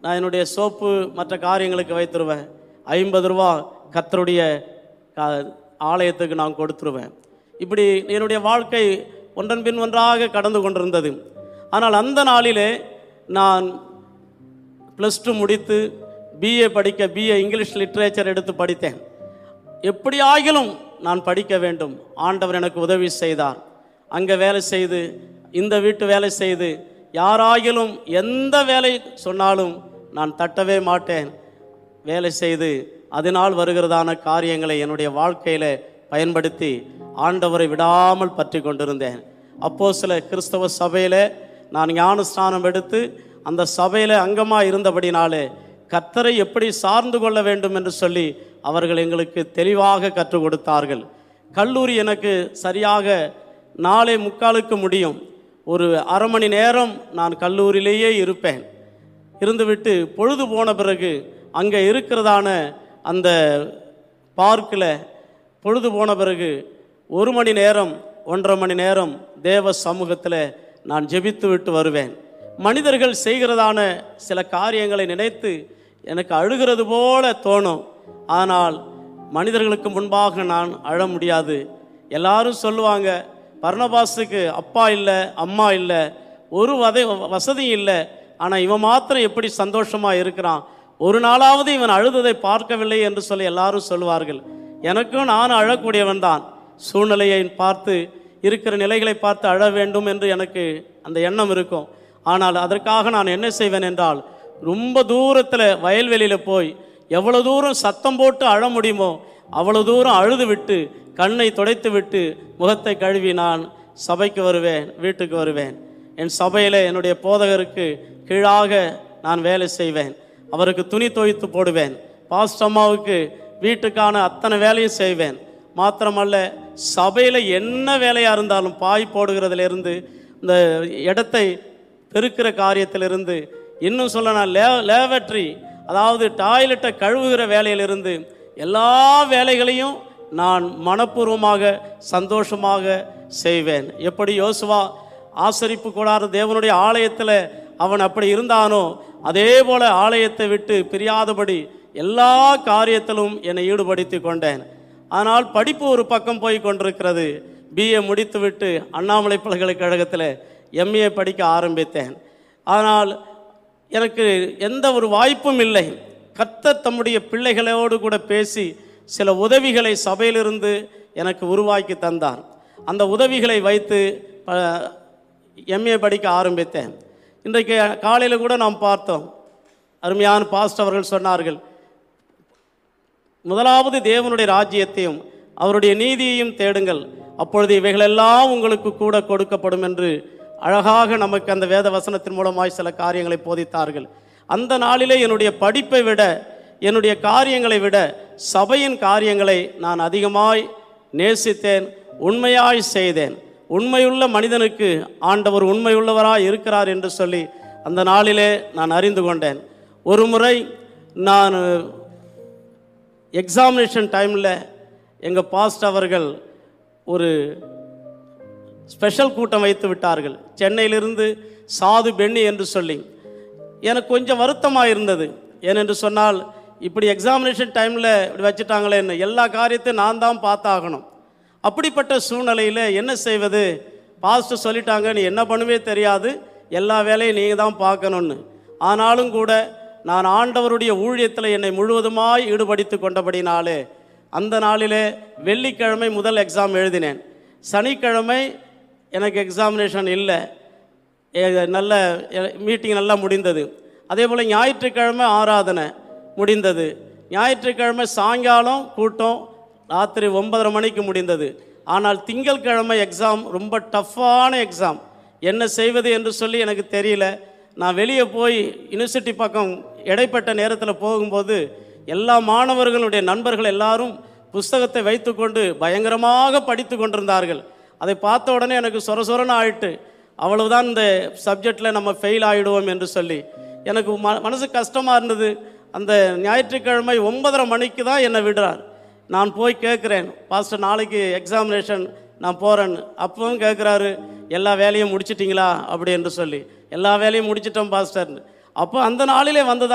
நான் என்னுடைய சோப்பு மற்ற காரியங்களுக்கு வைத்துருவேன் ஐம்பது ரூபா கத்தருடைய கா- ஆலயத்துக்கு நான் கொடுத்துருவேன் இப்படி என்னுடைய வாழ்க்கை ஒன்றன் பின் ஒன்றாக கடந்து கொண்டிருந்தது ஆனால் அந்த நாளிலே நான் ப்ளஸ் டூ முடித்து பிஏ படிக்க பிஏ இங்கிலீஷ் லிட்ரேச்சர் எடுத்து படித்தேன் எப்படியாகிலும் நான் படிக்க வேண்டும் ஆண்டவர் எனக்கு உதவி செய்தார் அங்கே வேலை செய்து இந்த வீட்டு வேலை செய்து யாராகிலும் எந்த வேலை சொன்னாலும் நான் தட்டவே மாட்டேன் வேலை செய்து அதனால் வருகிறதான காரியங்களை என்னுடைய வாழ்க்கையில் பயன்படுத்தி ஆண்டவரை விடாமல் பற்றி கொண்டிருந்தேன் அப்போ சில கிறிஸ்தவ சபையில் நான் ஞானஸ்நானம் எடுத்து அந்த சபையில் அங்கமாக இருந்தபடினாலே கர்த்தரை எப்படி சார்ந்து கொள்ள வேண்டும் என்று சொல்லி அவர்கள் எங்களுக்கு தெளிவாக கற்றுக் கொடுத்தார்கள் கல்லூரி எனக்கு சரியாக நாளை முக்காலுக்கு முடியும் ஒரு அரை மணி நேரம் நான் கல்லூரியிலேயே இருப்பேன் இருந்துவிட்டு பொழுது போன பிறகு அங்கே இருக்கிறதான அந்த பார்க்கில் பொழுது போன பிறகு ஒரு மணி நேரம் ஒன்றரை மணி நேரம் தேவ சமூகத்தில் நான் ஜெபித்து விட்டு வருவேன் மனிதர்கள் செய்கிறதான சில காரியங்களை நினைத்து எனக்கு அழுகிறது போல தோணும் ஆனால் மனிதர்களுக்கு முன்பாக நான் அழ முடியாது எல்லாரும் சொல்லுவாங்க பர்ணபாஸுக்கு அப்பா இல்லை அம்மா இல்லை ஒரு வதை வசதியும் இல்லை ஆனால் இவன் மாத்திரம் எப்படி சந்தோஷமாக இருக்கிறான் ஒரு நாளாவது இவன் அழுததை பார்க்கவில்லை என்று சொல்லி எல்லாரும் சொல்லுவார்கள் எனக்கும் நான் அழக்கூடியவன் தான் சூழ்நிலையை பார்த்து இருக்கிற நிலைகளை பார்த்து அழ வேண்டும் என்று எனக்கு அந்த எண்ணம் இருக்கும் ஆனால் அதற்காக நான் என்ன செய்வேன் என்றால் ரொம்ப தூரத்தில் வயல்வெளியில் போய் எவ்வளோ தூரம் சத்தம் போட்டு அழ முடியுமோ அவ்வளோ தூரம் அழுது விட்டு கண்ணை துடைத்து விட்டு முகத்தை கழுவி நான் சபைக்கு வருவேன் வீட்டுக்கு வருவேன் என் சபையில் என்னுடைய போதகருக்கு கீழாக நான் வேலை செய்வேன் அவருக்கு துணி துவைத்து போடுவேன் பாஸ்ட் அம்மாவுக்கு வீட்டுக்கான அத்தனை வேலையும் செய்வேன் மாத்திரமல்ல சபையில் என்ன வேலையாக இருந்தாலும் பாய் போடுகிறதுலேருந்து இந்த இடத்தை பெருக்கிற காரியத்திலிருந்து இன்னும் சொல்ல நான் லே லேவட்ரி அதாவது டாய்லெட்டை கழுவுகிற வேலையிலிருந்து எல்லா வேலைகளையும் நான் மனப்பூர்வமாக சந்தோஷமாக செய்வேன் எப்படி யோசுவா ஆசரிப்பு கூடாத தேவனுடைய ஆலயத்தில் அவன் அப்படி இருந்தானோ அதே போல ஆலயத்தை விட்டு பிரியாதபடி எல்லா காரியத்திலும் என்னை ஈடுபடுத்தி கொண்டேன் ஆனால் படிப்பு ஒரு பக்கம் போய் கொண்டிருக்கிறது பிஏ முடித்துவிட்டு அண்ணாமலை பல்கலைக்கழகத்தில் எம்ஏ படிக்க ஆரம்பித்தேன் ஆனால் எனக்கு எந்த ஒரு வாய்ப்பும் இல்லை கர்த்தர் தம்முடைய பிள்ளைகளோடு கூட பேசி சில உதவிகளை சபையிலிருந்து எனக்கு உருவாக்கி தந்தார் அந்த உதவிகளை வைத்து எம்ஏ படிக்க ஆரம்பித்தேன் இன்றைக்கு காலையில் கூட நாம் பார்த்தோம் அருமையான பாஸ்ட் அவர்கள் சொன்னார்கள் முதலாவது தேவனுடைய ராஜ்யத்தையும் அவருடைய நீதியையும் தேடுங்கள் அப்பொழுது இவைகளெல்லாம் உங்களுக்கு கூட கொடுக்கப்படும் என்று அழகாக நமக்கு அந்த வேத வசனத்தின் மூலமாய் சில காரியங்களை போதித்தார்கள் அந்த நாளிலே என்னுடைய படிப்பை விட என்னுடைய காரியங்களை விட சபையின் காரியங்களை நான் அதிகமாய் நேசித்தேன் உண்மையாய் செய்தேன் உண்மையுள்ள மனிதனுக்கு ஆண்டவர் உண்மையுள்ளவராய் இருக்கிறார் என்று சொல்லி அந்த நாளிலே நான் அறிந்து கொண்டேன் ஒரு முறை நான் எக்ஸாமினேஷன் டைமில் எங்கள் பாஸ்ட் அவர்கள் ஒரு ஸ்பெஷல் கூட்டம் வைத்து விட்டார்கள் சென்னையிலிருந்து சாது பெண்ணி என்று சொல்லி எனக்கு கொஞ்சம் வருத்தமாக இருந்தது ஏனென்று சொன்னால் இப்படி எக்ஸாமினேஷன் டைமில் இப்படி வச்சுட்டாங்களே என்ன எல்லா காரியத்தையும் நான் தான் பார்த்தாகணும் அப்படிப்பட்ட சூழ்நிலையில் என்ன செய்வது பாஸ்டர் சொல்லிட்டாங்க நீ என்ன பண்ணுவே தெரியாது எல்லா வேலையும் நீங்கள் தான் பார்க்கணும்னு ஆனாலும் கூட நான் ஆண்டவருடைய ஊழியத்தில் என்னை முழுவதுமாய் ஈடுபடுத்தி கொண்டபடினாலே அந்த நாளிலே வெள்ளிக்கிழமை முதல் எக்ஸாம் எழுதினேன் சனிக்கிழமை எனக்கு எக்ஸாமினேஷன் இல்லை ஏ- நல்ல மீட்டிங் நல்லா முடிந்தது அதே போல் ஞாயிற்றுக்கிழமை ஆராதனை முடிந்தது ஞாயிற்றுக்கிழமை சாயங்காலம் கூட்டம் ராத்திரி ஒன்பதரை மணிக்கு முடிந்தது ஆனால் திங்கட்கிழமை எக்ஸாம் ரொம்ப டஃப்பான எக்ஸாம் என்ன செய்வது என்று சொல்லி எனக்கு தெரியல நான் வெளியே போய் யூனிவர்சிட்டி பக்கம் இடைப்பட்ட நேரத்தில் போகும்போது எல்லா மாணவர்களுடைய நண்பர்கள் எல்லாரும் புஸ்தகத்தை வைத்துக்கொண்டு பயங்கரமாக படித்து கொண்டிருந்தார்கள் அதை பார்த்த உடனே எனக்கு சொர சொரன்னு ஆயிட்டு அவ்வளவுதான் இந்த சப்ஜெக்டில் நம்ம ஃபெயில் ஆகிடுவோம் என்று சொல்லி எனக்கு ம மனசு கஷ்டமாக இருந்தது அந்த ஞாயிற்றுக்கிழமை ஒன்பதரை மணிக்கு தான் என்னை விடுறார் நான் போய் கேட்குறேன் பாஸ்டர் நாளைக்கு எக்ஸாமினேஷன் நான் போகிறேன்னு அப்பவும் கேட்குறாரு எல்லா வேலையும் முடிச்சிட்டிங்களா அப்படி என்று சொல்லி எல்லா வேலையும் முடிச்சிட்டோம் பாஸ்டர்னு அப்போ அந்த நாளிலே வந்ததா